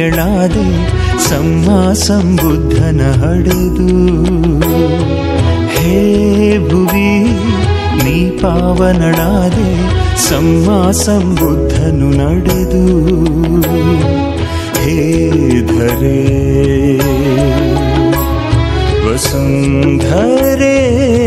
ಧನ್ಯಳಾದೆ ಸಮ್ಮ ಸಂಬುದ್ಧನ ಹಡೆದು ಹೇ ಭುವಿ ನೀ ಪಾವನಳಾದೆ ಸಮ್ಮ ಸಂಬುದ್ಧನು ನಡೆದು ಹೇ ಧರೆ ವಸುಂಧರೆ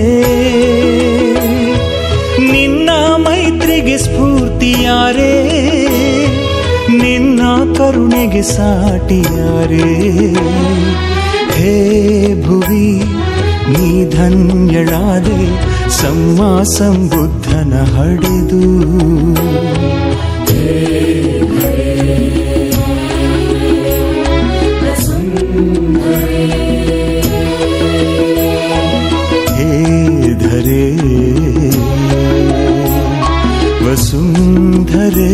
ನಿನ್ನ ಮೈತ್ರಿಗೆ ಸ್ಫೂರ್ತಿಯಾರೇ ನಿನ್ನ ಕರುಣೆಗೆ ಸಾಟಿಯಾರೇ ಹೇ ಭುವಿ ನೀ ಧನ್ಯಳಾದೆ ಸಮ್ಮ ಸಂಬುದ್ಧನ ಹಡೆದು ಹೇ ಧರೆ ವಸುಂಧರೆ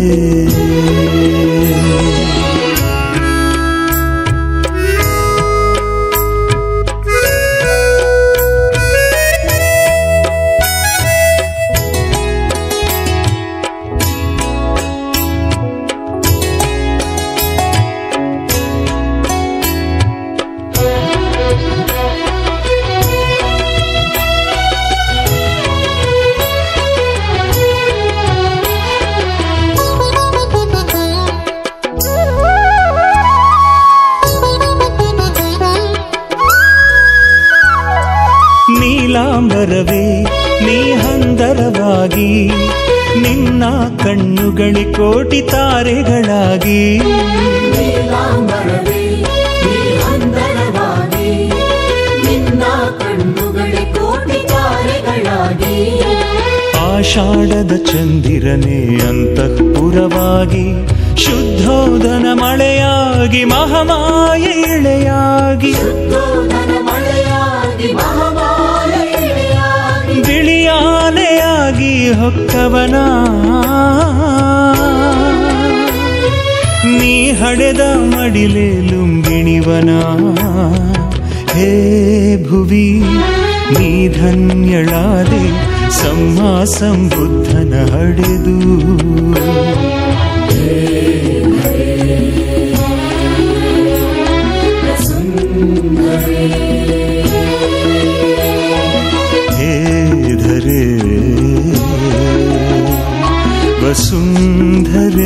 ನೀಲಾಂಬರವೇ ನೀ ಹಂದರವಾಗಿ ನಿನ್ನ ಕಣ್ಣುಗಳೇ ಕೋಟಿ ತಾರೆಗಳಾಗಿ ನೀಲಾಂಬರವೇ ನೀ ಹಂದರವಾಗಿ ನಿನ್ನ ಕಣ್ಣುಗಳೇ ಕೋಟಿ ತಾರೆಗಳಾಗಿ ಆಷಾಢದ ಚಂದಿರನೇ ಅಂತಃಪುರವಾಗಿ ಶುದ್ಧೋದನ ಮಳೆಯಾಗಿ ಮಹಮಾಯ ಇಳೆಯಾಗಿ ಶುದ್ಧೋಧನ ಮಳೆಯಾಗಿ ಮಹಾಮಾಯ ಇಳೆಯಾಗಿ ಬಿಳಿಯಾನೆಯಾಗಿ ಹೊಕ್ಕವನ ನೀ ಹಡೆದ ಮಡಿಲೆ ಲುಂಬಿಣಿವನ ಹೇ ಭುವಿ ನೀ ಧನ್ಯಳಾದೆ ಸಮ್ಮ ಸಂಬುದ್ಧನ ಹಡೆದು ಹೇ ಧರೆ ವಸುಂಧರೆ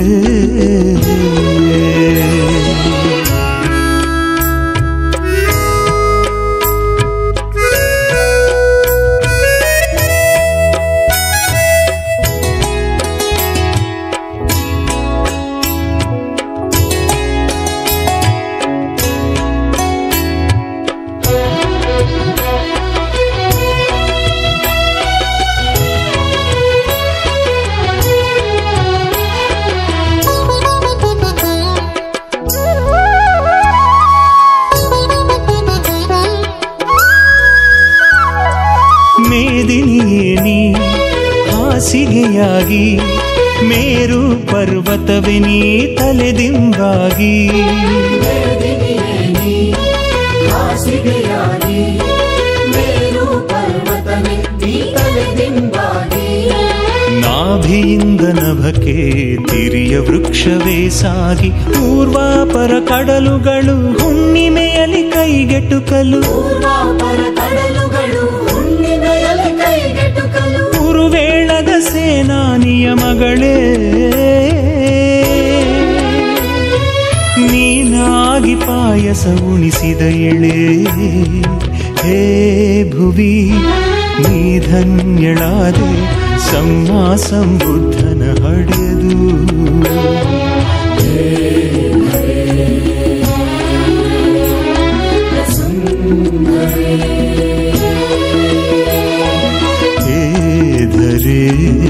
ಮೇದಿನಿಯೇ ನೀ ಹಾಸಿಗೆಯಾಗಿ ಮೇರು ಪರ್ವತವೇ ನೀ ತಲೆದಿಂಬಾಗಿ ಬೇದಿನಿಯೇ ನೀ ಹಾಸಿಗೆಯಾಗಿ ಮೇರು ಪರ್ವತವೇ ನೀ ತಲೆದಿಂಬಾಗಿ ನಾಭಿಯಿಂದ ನಭಕ್ಕೆ ತಿರಿಯ ವೃಕ್ಷವೇ ಸಾಗಿ ಪೂರ್ವಾಪರ ಕಡಲುಗಳು ಹುಣ್ಣಿಮೆಯಲ್ಲಿ ಕೈಗೆಟುಕಲು ಪೂರ್ವಾಪರ ಕಡಲುಗಳು ಹುಣ್ಣಿಮೆಯಲ್ಲಿ ಕೈಗೆಟುಕಲು ಉರುವೇಳದ ಸೇನಾನಿಯ ಮಗಳೇ ನೀನಾಗಿ ಪಾಯಸ ಉಣಿಸಿದ ಎಳೆ ಹೇ ಭುವಿ ನೀ ಧನ್ಯಳಾದೆ ಸಮ್ಮ ಸಂಬುದ್ಧನ ಹಡೆದು ಹೇ ಧರೆ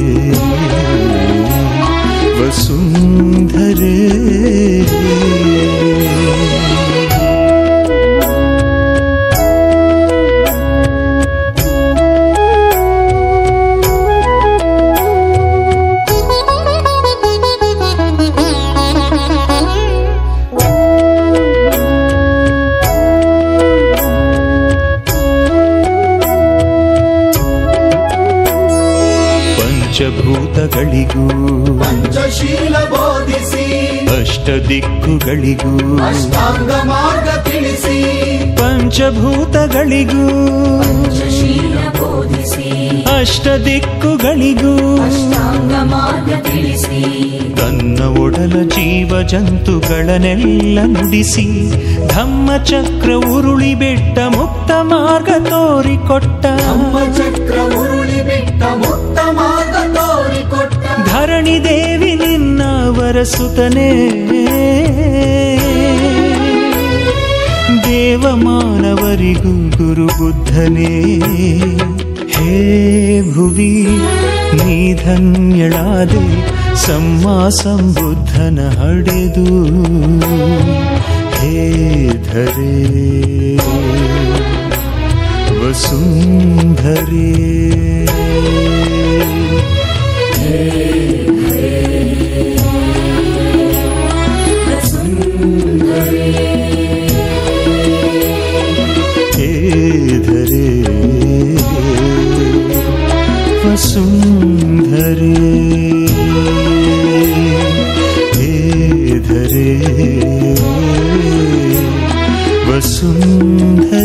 ವಸುಂಧರೆ ಪಂಚಭೂತಗಳಿಗೂ ಪಂಚಶೀಲ ಬೋಧಿಸಿ ಅಷ್ಟ ಅಷ್ಟ ದಿಕ್ಕುಗಳಿಗೂ ಅಷ್ಟಾಂಗ ಮಾರ್ಗ ತಿಳಿಸಿ ಪಂಚಭೂತಗಳಿಗೂ ಶಶೀಲ ಬೋಧಿಸಿ ಅಷ್ಟ ದಿಕ್ಕುಗಳಿಗೂ ಅಷ್ಟಾಂಗ ಮಾರ್ಗ ತಿಳಿಸಿ ತನ್ನ ಒಡಲ ಜೀವ ಜಂತುಗಳನ್ನೆಲ್ಲ ನುಡಿಸಿ ಧಮ್ಮಚಕ್ರ ಉರುಳಿ ಬೆಟ್ಟ ಮುಕ್ತ ಮಾರ್ಗ ತೋರಿಕೊಟ್ಟ ನಮ್ಮ ಚಕ್ರ ಉರುಳಿ ಬಿಟ್ಟ ಮುಕ್ತ ಮಾರ್ಗ ತೋರಿಕೊಟ್ಟ ಧರಣಿ ದೇವಿ ನಿನ್ನ ವರಸುತನೇ ದೇವ ಮಾನವರಿಗೂ ಗುರು ಬುದ್ಧನೇ ಹೇ ಭುವಿ ನೀ ಧನ್ಯಳಾದೆ ಸಮ್ಮ ಸಂಬುದ್ಧನ ಹಡೆದು ಹೇ ಧರೆ ವಸುಂಧರೆ ಹೇ ಧರೆ ವಸುಂಧರೆ ಹೇ ಧರೆ ವಸುಂಧರೆ